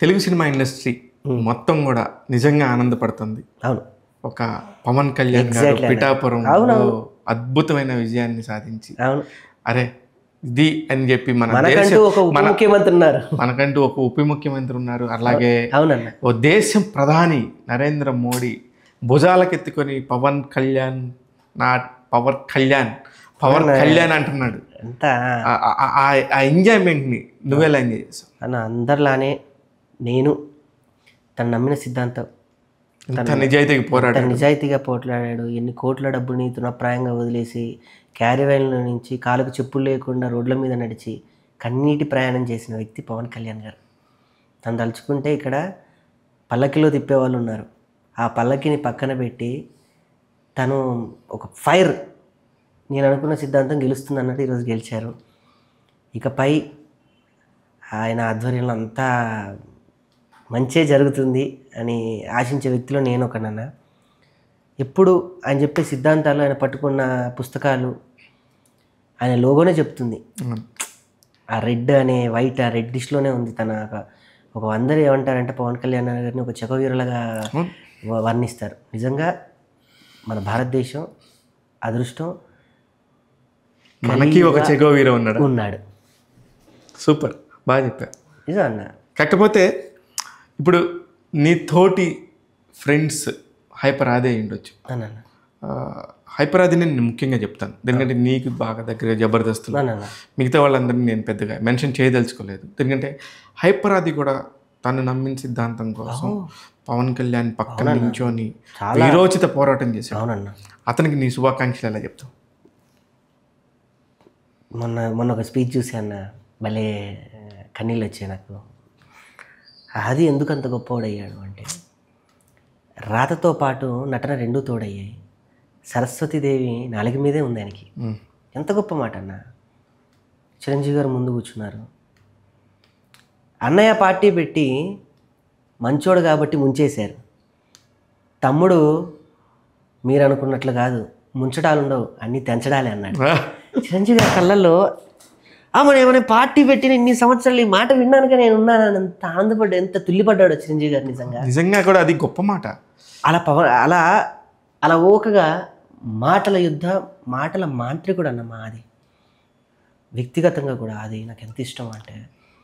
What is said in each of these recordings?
Telugu cinema industry మొత్తం కూడా నిజంగా ఆనందపడుతుంది అవును ఒక పవన్ కళ్యాణ్ గారు Exactly అన్న. పిఠాపురంలో అద్భుతమైన విజయాన్ని సాధించి అవును అరే ఇది అని చెప్పి మన మనకంటూ దేశం ఒక ఉప ముఖ్యమంత్రి ఉన్నారు మనకంటూ ఒక ఉప ముఖ్యమంత్రి ఉన్నారు అలాగే అవునన్న ఓ దేశం ప్రధాని నరేంద్ర మోడీ భుజాలకెత్తుకొని పవన్ కళ్యాణ్ నా పవర్ కళ్యాణ్ పవర్ కళ్యాణ్ అంటున్నాడు ఎంత ఆ- ఆ- ఆ- ఆ ఎంజాయ్మెంట్ని నువ్వెలా ఎంజాయ్ చేసావు అన్న అందరిలానే నేను తను నమ్మిన సిద్ధాంతం ఇంత నిజాయితీకి పోరాడు తను నిజాయితీగా పోట్లాడాడు ఎన్ని కోట్ల డబ్బుని తృణప్రాయంగా వదిలేసి క్యారీవైన్ల నుంచి కాలుకు చెప్పులు లేకుండా రోడ్ల మీద నడిచి కన్నీటి ప్రయాణం చేసిన వ్యక్తి పవన్ కళ్యాణ్ గారు తను తలుచుకుంటే ఇక్కడ పల్లకిలో తిప్పేవాళ్ళు ఉన్నారు ఆ పల్లకిని పక్కన పెట్టి తను ఒక ఫైర్ నేను అనుకున్న సిద్ధాంతం గెలుస్తుంది అన్నట్టు ఈరోజు గెలిచారు ఇకపై ఆయన ఆధ్వర్యంలో అంతా మంచే జరుగుతుంది అని ఆశించే వ్యక్తిలో నేను ఒకనన్నా ఎప్పుడు ఆయన చెప్పే సిద్ధాంతాలు ఆయన పట్టుకున్న పుస్తకాలు ఆయన లోగోనే చెప్తుంది ఆ రెడ్ అనే వైట్ ఆ రెడ్డిష్లోనే ఉంది తన ఒక- ఒక అందరూ ఏమంటారంటే పవన్ కళ్యాణ్ గారిని ఒక చకవీరులుగా వ- వర్ణిస్తారు నిజంగా మన భారతదేశం అదృష్టం మనకి ఒక చెగో వీర ఉన్నాడు ఉన్నాడు సూపర్ బాగా చెప్పా నిజం అన్న కాకపోతే ఇప్పుడు నీ తోటి ఫ్రెండ్స్ హైపర్ ఆదే అయి ఉండొచ్చు అన్న హైపర్ ఆది నేను ముఖ్యంగా చెప్తాను ఎందుకంటే నీకు బాగా దగ్గర జబర్దస్తులు అన్న మిగతా వాళ్ళందరినీ నేను పెద్దగా మెన్షన్ చేయదలుచుకోలేదు ఎందుకంటే హైపర్ ఆది కూడా తను నమ్మిన సిద్ధాంతం కోసం పవన్ కళ్యాణ్ పక్కన నించొని వీరోచిత పోరాటం చేశాడు అవునన్న అతనికి నీ శుభాకాంక్షలు ఎలా చెప్తావు మొన్న మొన్న ఒక స్పీచ్ చూసి అన్న భలే కన్నీళ్ళు వచ్చాయి నాకు అది ఎందుకు అంత గొప్పవాడయ్యాడు అంటే రాతతో పాటు నటన రెండూ తోడయ్యాయి సరస్వతీదేవి నాలుగు మీదే ఉంది ఆయనకి మ్మ్. ఎంత గొప్ప మాట అన్న చిరంజీవి గారు ముందు కూర్చున్నారు అన్నయ్య పార్టీ పెట్టి మంచోడు కాబట్టి ముంచేశారు తమ్ముడు మీరు అనుకున్నట్లు కాదు ముంచడాలు ఉండవు అన్నీ తెంచడాలే అన్నాడు ఆ, చిరంజీవి గారి కళ్ళల్లో ఆ మన ఏమైనా పార్టీ పెట్టిన ఇన్ని సంవత్సరాలు ఈ మాట విన్నానుగా నేను ఉన్నానని ఎంత ఆనందపడ్డా ఎంత తుల్లిపడ్డాడు చిరంజీవి గారు నిజంగా నిజంగా కూడా అది గొప్ప మాట అలా పవన్ అలా అలా ఓకగా మాటల యుద్ధ మాటల మాంత్రికుడు అన్న మా అది వ్యక్తిగతంగా కూడా అది నాకు ఎంత ఇష్టం అంటే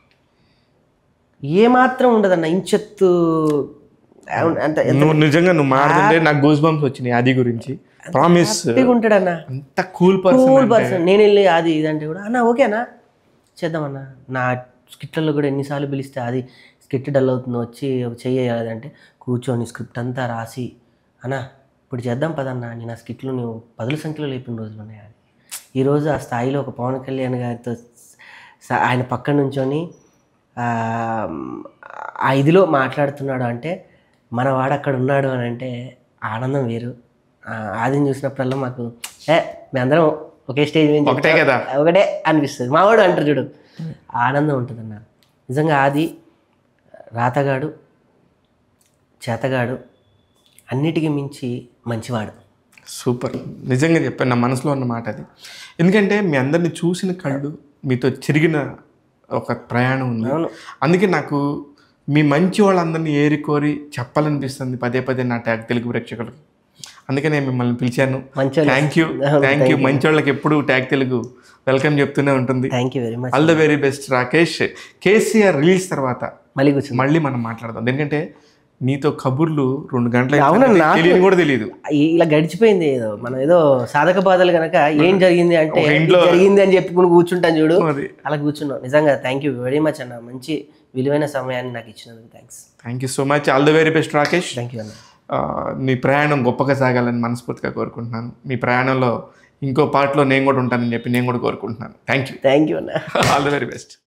ఏమాత్రం ఉండదన్న ఇంచెత్తు అంత నువ్వు నిజంగా నువ్వు మాట్లాడుతుంటే నాకు గూస్ బంప్స్ వచ్చినాయి అది గురించి ప్రామిస్ హ్యాపీగా ఉంటాడన్న అంత కూల్ పర్సన్ కూల్ పర్సన్ నేను వెళ్ళి అది ఇదంటే కూడా అన్న ఓకేనా చేద్దామన్నా నా స్కిట్లలో కూడా ఎన్నిసార్లు పిలిస్తే అది స్కిట్ డల్ అవుతుందో వచ్చి ఒక చెయ్యాలి అంటే కూర్చొని స్క్రిప్ట్ అంతా రాసి అన్న ఇప్పుడు చేద్దాం పదన్న నేను ఆ స్కిట్లు నువ్వు పదుల సంఖ్యలో లేపిన రోజులు ఉన్నాయి అది ఈరోజు ఆ స్థాయిలో ఒక పవన్ కళ్యాణ్ గారితో స- ఆయన పక్కన నుంచొని ఆ, ఆ ఇదిలో మాట్లాడుతున్నాడు అంటే మన వాడు అక్కడ ఉన్నాడు అని అంటే ఆనందం వేరు ఆ, ఆదిని చూసినప్పుడల్లా మాకు ఏ మేమందరం ఒకే స్టేజ్ మీద ఒకటే కదా ఒకటే అనిపిస్తుంది మా వాడు అంటారు చూడు ఆనందం ఉంటుంది అన్న నిజంగా ఆది రాతగాడు చేతగాడు అన్నిటికీ మించి మంచివాడు సూపర్ నిజంగా చెప్పాను నా మనసులో ఉన్న మాట అది ఎందుకంటే మీ అందరిని చూసిన కళ్ళు మీతో చిరిగిన ఒక ప్రయాణం ఉంది అవును అందుకే నాకు మీ మంచి వాళ్ళందరినీ ఏరికోరి చెప్పాలనిపిస్తుంది పదే పదే నా ట్యాగ్ తెలుగు ప్రేక్షకులకి అందుకే నేను మిమ్మల్ని పిలిచాను మంచి థ్యాంక్ యూ థ్యాంక్ యూ మంచి వాళ్ళకి ఎప్పుడు ట్యాగ్ తెలుగు వెల్కమ్ చెప్తూనే ఉంటుంది thank you very much all the very best Rakesh KCR release తర్వాత మళ్ళీ కూర్చుంది మళ్ళీ మనం మాట్లాడదాం ఎందుకంటే నీతో కబుర్లు రెండు గంటల అవునండి, నాకు- తెలియని కూడా తెలియదు ఇలా గడిచిపోయింది ఏదో మనం ఏదో సాధక బాధలు కనుక ఏం జరిగింది అంటే ఒక ఇది ఇంట్లో- జరిగింది అని చెప్పుకుని కూర్చుంటాను చూడు అది అలా కూర్చున్నాం నిజంగా థ్యాంక్ యూ వెరీ మచ్ అన్న మంచి విలువైన సమయాన్ని నాకు ఇచ్చినందుకు thanks thank you so much all the very best Rakesh thank you అన్న ఆ, నీ ప్రయాణం గొప్పగా సాగాలని మనస్ఫూర్తిగా కోరుకుంటున్నాను మీ ప్రయాణంలో ఇంకో పార్ట్లో నేను కూడా ఉంటానని చెప్పి నేను కూడా కోరుకుంటున్నాను థ్యాంక్ యూ థ్యాంక్ యూ అన్న ఆల్ ద వెరీ బెస్ట్